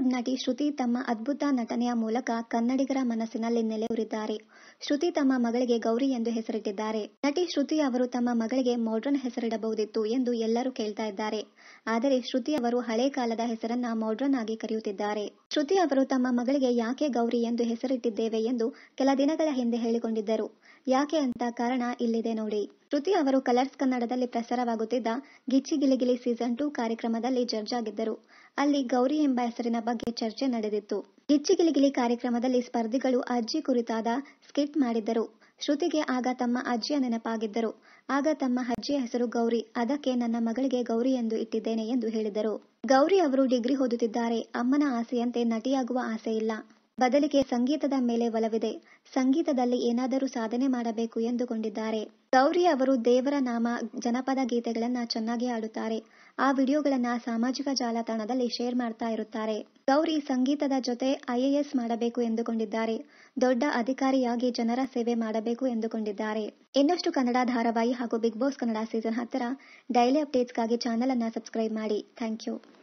ನಟಿ ಶ್ರುತಿ ತಮ್ಮ ಅದ್ಭುತ ನಟನೆಯ ಮೂಲಕ ಕನ್ನಡಿಗರ ಮನಸ್ಸಿನಲ್ಲಿ ನೆಲೆಯೂರಿದ್ದಾರೆ ಶ್ರುತಿ ತಮ್ಮ ಮಗಳಿಗೆ ಗೌರಿ ಎಂದು ಹೆಸರಿಟ್ಟಿದ್ದಾರೆ ನಟಿ ಶ್ರುತಿ ಅವರು ತಮ್ಮ ಮಗಳಿಗೆ ಮಾಡ್ರನ್ ಹೆಸರಿಡಬಹುದಿತ್ತು ಎಂದು ಎಲ್ಲರೂ ಕೇಳ್ತಾ ಇದ್ದಾರೆ ಆದರೆ ಶ್ರುತಿ ಅವರು ಹಳೆ ಕಾಲದ ಹೆಸರನ್ನ ಮಾಡ್ರನ್ ಆಗಿ ಕರೆಯುತ್ತಿದ್ದಾರೆ ಶ್ರುತಿ ಅವರು ತಮ್ಮ ಮಗಳಿಗೆ ಯಾಕೆ ಗೌರಿ ಎಂದು ಹೆಸರಿಟ್ಟಿದ್ದೇವೆ ಎಂದು ಕೆಲ ದಿನಗಳ ಹಿಂದೆ ಹೇಳಿಕೊಂಡಿದ್ದರು ಯಾಕೆ ಅಂತ ಕಾರಣ ಇಲ್ಲಿದೆ ನೋಡಿ ಶ್ರುತಿ ಅವರು ಕಲರ್ಸ್ ಕನ್ನಡದಲ್ಲಿ ಪ್ರಸಾರವಾಗುತ್ತಿದ್ದ ಗಿಚ್ಚಿ ಗಿಲಿಗಿಲಿ ಸೀಸನ್ ಟೂ ಕಾರ್ಯಕ್ರಮದಲ್ಲಿ ಜಡ್ಜ್ ಆಗಿದ್ದರು ಅಲ್ಲಿ ಗೌರಿ ಎಂಬ ಹೆಸರಿನ ಬಗ್ಗೆ ಚರ್ಚೆ ನಡೆದಿತ್ತು ಗಿಚ್ಚಿ ಗಿಲಿಗಿಲಿ ಕಾರ್ಯಕ್ರಮದಲ್ಲಿ ಸ್ಪರ್ಧಿಗಳು ಅಜ್ಜಿ ಕುರಿತಾದ ಸ್ಕಿಟ್ ಮಾಡಿದ್ದರು ಶ್ರುತಿಗೆ ಆಗ ತಮ್ಮ ಅಜ್ಜಿಯ ನೆನಪಾಗಿದ್ದರು ಆಗ ತಮ್ಮ ಅಜ್ಜಿಯ ಹೆಸರು ಗೌರಿ ಅದಕ್ಕೆ ನನ್ನ ಮಗಳಿಗೆ ಗೌರಿ ಎಂದು ಇಟ್ಟಿದ್ದೇನೆ ಎಂದು ಹೇಳಿದರು ಗೌರಿ ಅವರು ಡಿಗ್ರಿ ಓದುತ್ತಿದ್ದಾರೆ ಅಮ್ಮನ ಆಸೆಯಂತೆ ನಟಿಯಾಗುವ ಆಸೆ ಇಲ್ಲ ಬದಲಿಗೆ ಸಂಗೀತದ ಮೇಲೆ ಒಲವಿದೆ ಸಂಗೀತದಲ್ಲಿ ಏನಾದರೂ ಸಾಧನೆ ಮಾಡಬೇಕು ಎಂದುಕೊಂಡಿದ್ದಾರೆ ಗೌರಿ ಅವರು ದೇವರ ನಾಮ ಜನಪದ ಗೀತೆಗಳನ್ನ ಚೆನ್ನಾಗಿ ಆಡುತ್ತಾರೆ ಆ ವಿಡಿಯೋಗಳನ್ನ ಸಾಮಾಜಿಕ ಜಾಲತಾಣದಲ್ಲಿ ಶೇರ್ ಮಾಡ್ತಾ ಇರುತ್ತಾರೆ ಗೌರಿ ಸಂಗೀತದ ಜೊತೆ ಐಎಎಸ್ ಮಾಡಬೇಕು ಎಂದುಕೊಂಡಿದ್ದಾರೆ ದೊಡ್ಡ ಅಧಿಕಾರಿಯಾಗಿ ಜನರ ಸೇವೆ ಮಾಡಬೇಕು ಎಂದುಕೊಂಡಿದ್ದಾರೆ ಇನ್ನಷ್ಟು ಕನ್ನಡ ಧಾರಾವಾಹಿ ಹಾಗೂ ಬಿಗ್ ಬಾಸ್ ಕನ್ನಡ ಸೀಸನ್ ಹತ್ತರ ಡೈಲಿ ಅಪ್ಡೇಟ್ಸ್ಗಾಗಿ ಚಾನಲ್ ಅನ್ನ ಸಬ್ಸ್ಕ್ರೈಬ್ ಮಾಡಿ ಥ್ಯಾಂಕ್ ಯು